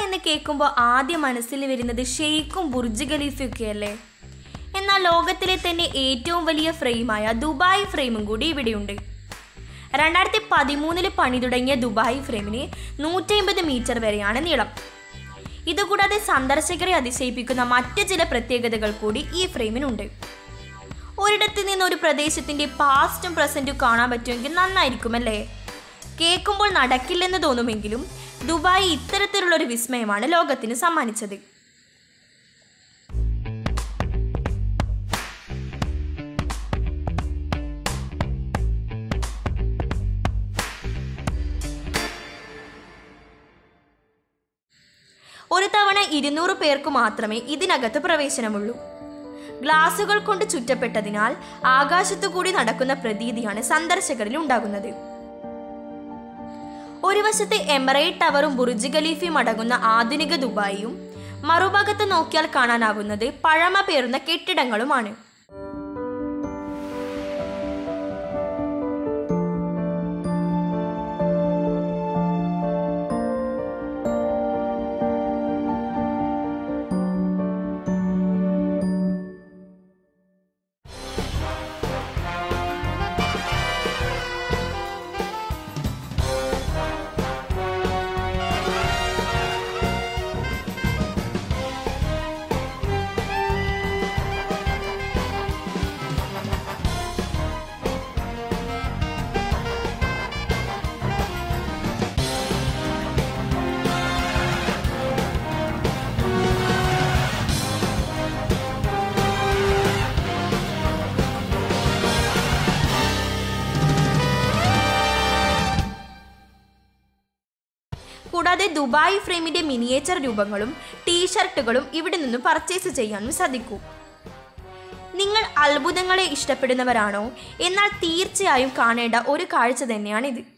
എന്ന് കേൾക്കുമ്പോൾ ആദ്യം മനസ്സിൽ വരുന്നത് ഷെയ്ഖും ബുർജ് ഖലീഫയൊക്കെയല്ലേ എന്നാൽ ലോകത്തിലെ തന്നെ ഏറ്റവും വലിയ ഫ്രെയിമായ ദുബായ് ഫ്രെയിമും കൂടി ഇവിടെയുണ്ട് രണ്ടായിരത്തി പതിമൂന്നില് പണി തുടങ്ങിയ ദുബായ് ഫ്രെയിമിന് നൂറ്റി അമ്പത് മീറ്റർ വരെയാണ് നീളം ഇതുകൂടാതെ സന്ദർശകരെ അതിശയിപ്പിക്കുന്ന മറ്റ് ചില പ്രത്യേകതകൾ കൂടി ഈ ഫ്രെയിമിനുണ്ട് ഒരിടത്ത് നിന്ന് ഒരു പ്രദേശത്തിന്റെ പാസ്റ്റും പ്രസന്റും കാണാൻ പറ്റുമെങ്കിൽ നന്നായിരിക്കുമല്ലേ കേൾക്കുമ്പോൾ നടക്കില്ലെന്ന് തോന്നുമെങ്കിലും ദുബായ് ഇത്തരത്തിലുള്ള ഒരു വിസ്മയമാണ് ലോകത്തിന് സമ്മാനിച്ചത് ഒരു തവണ ഇരുന്നൂറ് പേർക്ക് മാത്രമേ ഇതിനകത്ത് പ്രവേശനമുള്ളൂ ഗ്ലാസുകൾ കൊണ്ട് ചുറ്റപ്പെട്ടതിനാൽ ആകാശത്തു കൂടി നടക്കുന്ന പ്രതീതിയാണ് സന്ദർശകരിൽ ഉണ്ടാകുന്നത് ഒരു വശത്ത് എമറേറ്റ് ടവറും ബുർജ് ഖലീഫയും അടങ്ങുന്ന ആധുനിക ദുബായിയും മറുഭാഗത്ത് നോക്കിയാൽ കാണാനാവുന്നത് പഴമ പേറുന്ന കെട്ടിടങ്ങളുമാണ് കൂടാതെ ദുബായ് ഫ്രെയിമിന്റെ മിനിയേച്ചർ രൂപങ്ങളും ടീഷർട്ടുകളും ഇവിടെ നിന്ന് പർച്ചേസ് ചെയ്യാനും സാധിക്കൂ നിങ്ങൾ അത്ഭുതങ്ങളെ ഇഷ്ടപ്പെടുന്നവരാണോ എന്നാൽ തീർച്ചയായും കാണേണ്ട ഒരു കാഴ്ച തന്നെയാണിത്